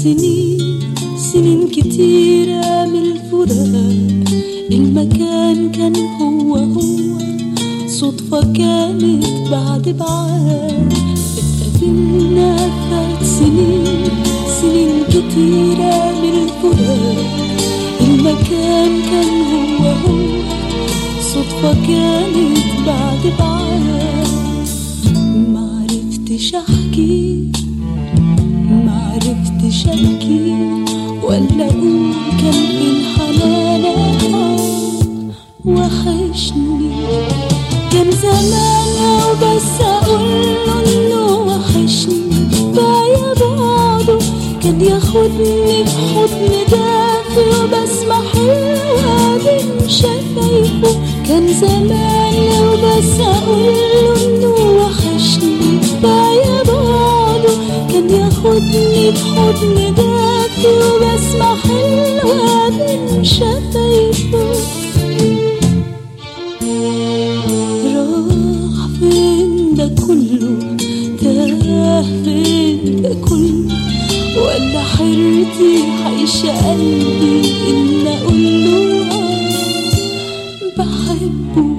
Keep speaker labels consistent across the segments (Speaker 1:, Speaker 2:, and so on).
Speaker 1: سنين سنين كتيرة من الفراق المكان كان هو هو صدفة كانت بعد بعاد اتقابلنا فات سنين سنين كتيرة من الفراق المكان كان هو هو صدفة كانت بعد بعاد معرفتش احكي معرفتش ابكي ولا اقول كان فين حنانك وحشني كان زمان لو بس اقوله انه وحشني بايا بعده كان ياخدني في حضن دافي وبسمع حلوة بين شفايفه كان زمان لو بس اقوله انه وحشني بايا بعده كان ياخدني في حضن دافي وبسمع حلوة بين شفايفه راح فين ده كله تاه فين ده كله ولا حيرتي حيشة قلبي إن أقوله آه بحبه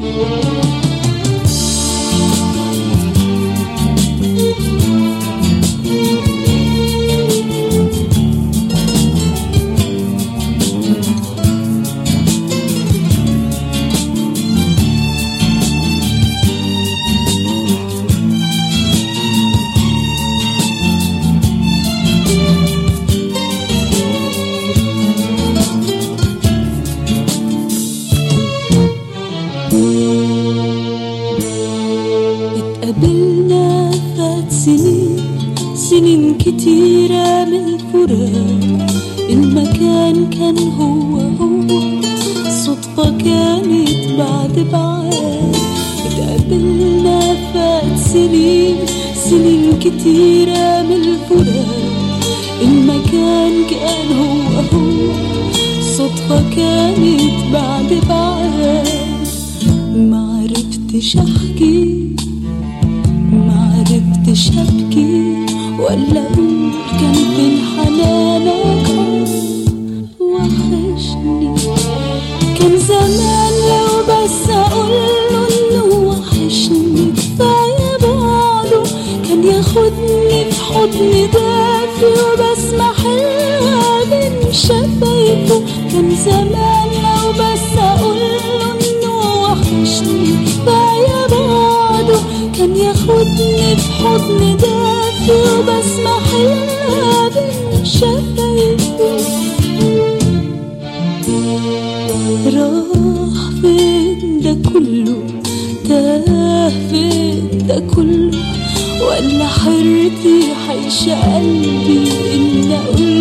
Speaker 1: اتقابلنا فات سنين سنين كتيرة من الفراق المكان كان هو هو صدفة كانت بعد بعاد اتقابلنا فات سنين سنين كتيرة من الفراق المكان كان هو هو صدفة كانت بعد بعاد معرفتش احكي معرفتش ابكي ولا اقول كان فين حنانك وحشني كان زمان لو بس اقوله انه وحشني كفايه بعده كان ياخدني في حضن دافي وبسمع حلوة بين شفايفه كان زمان لو بس اقوله انه وحشني كفايه بعده كان ياخدني في حضن دافي وبسمع حلوة بين شفايفه راح فين ده كله تاه فين ده كله ولا حيرتي حيشة قلبي إن أقول